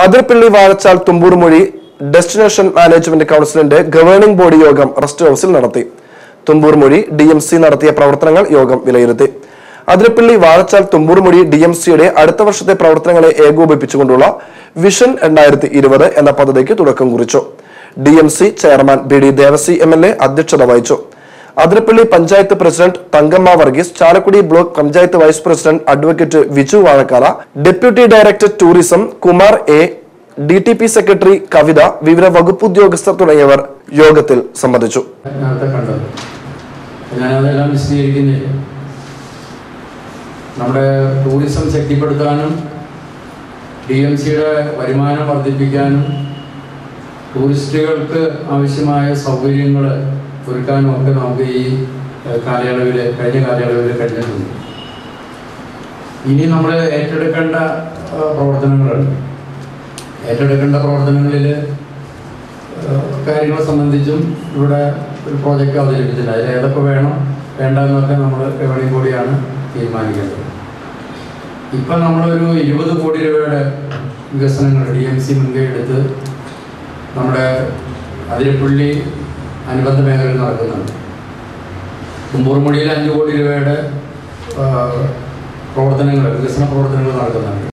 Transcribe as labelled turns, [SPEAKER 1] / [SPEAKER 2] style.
[SPEAKER 1] അതിർപ്പള്ളി Vazhachal Thumboormuzhi destination management കൗൺസിലിന്റെ governing body യോഗം rest ഹൌസിൽ നടത്തി തുമ്പൂർമൊഴി ഡി എം സി നടത്തിയ പ്രവർത്തനങ്ങൾ യോഗം വിലയിരുത്തി അതിരപ്പള്ളി വാഴച്ചാൽ തുമ്പൂർമൊഴി ഡി എം സിയുടെ അടുത്ത വർഷത്തെ പ്രവർത്തനങ്ങളെ ഏകോപിപ്പിച്ചുകൊണ്ടുള്ള വിഷൻ രണ്ടായിരത്തി ഇരുപത് എന്ന പദ്ധതിക്ക് തുടക്കം കുറിച്ചു D M C chairman B D Devasy M L A അധ്യക്ഷത വഹിച്ചു Athirappilly panchayat president Thankamma Varghese Chalakudy block panchayat vice president advocate Viju Vazhakkala deputy director tourism Kumar A D T P secretary Kavitha വിവിധ വകുപ്പ് ഉദ്യോഗസ്ഥർ തുടങ്ങിയവർ യോഗത്തിൽ സംബന്ധിച്ചു
[SPEAKER 2] നേരത്തെ കണ്ടത് ഞാനതെല്ലാം വിശദീകരിക്കുന്നില്ല നമ്മുടെ ടൂറിസം ശക്തിപ്പെടുത്താനും ഡി എം സിയുടെ വരുമാനം വർദ്ധിപ്പിക്കാനും ടൂറിസ്റ്റുകൾക്ക് ആവശ്യമായ സൗകര്യങ്ങൾ ഒരുക്കാനും ഒക്കെ നമുക്ക് ഈ ഏഹ്, കാലയളവിൽ കഴിഞ്ഞ കാലയളവിൽ കഴിഞ്ഞിട്ടുണ്ട് ഇനി നമ്മൾ ഏറ്റെടുക്കേണ്ട ഏഹ്, പ്രവർത്തനങ്ങളുണ്ട് ഏറ്റെടുക്കേണ്ട പ്രവർത്തനങ്ങളിൽ കാര്യങ്ങളെ സംബന്ധിച്ചും ഇവിടെ ഒരു പ്രോജക്റ്റ് അവതരിപ്പിച്ചിട്ടുണ്ട് അതിൽ ഏതൊക്കെ വേണം വേണ്ട എന്നൊക്കെ നമ്മൾ എവിടെയും കൂടിയാണ് തീരുമാനിക്കേണ്ടത് ഇപ്പം നമ്മളൊരു ഇരുപത് കോടി രൂപയുടെ വികസനങ്ങൾ ഡി എം സി മുൻകൈ എടുത്ത് നമ്മുടെ അതിരപ്പള്ളി അനുബന്ധ മേഖലയിൽ നടക്കുന്നുണ്ട് കുമ്പൂർമൊഴിയിൽ അഞ്ച് കോടി രൂപയുടെ ആ, പ്രവർത്തനങ്ങൾ വികസന പ്രവർത്തനങ്ങൾ നടക്കുന്നുണ്ട്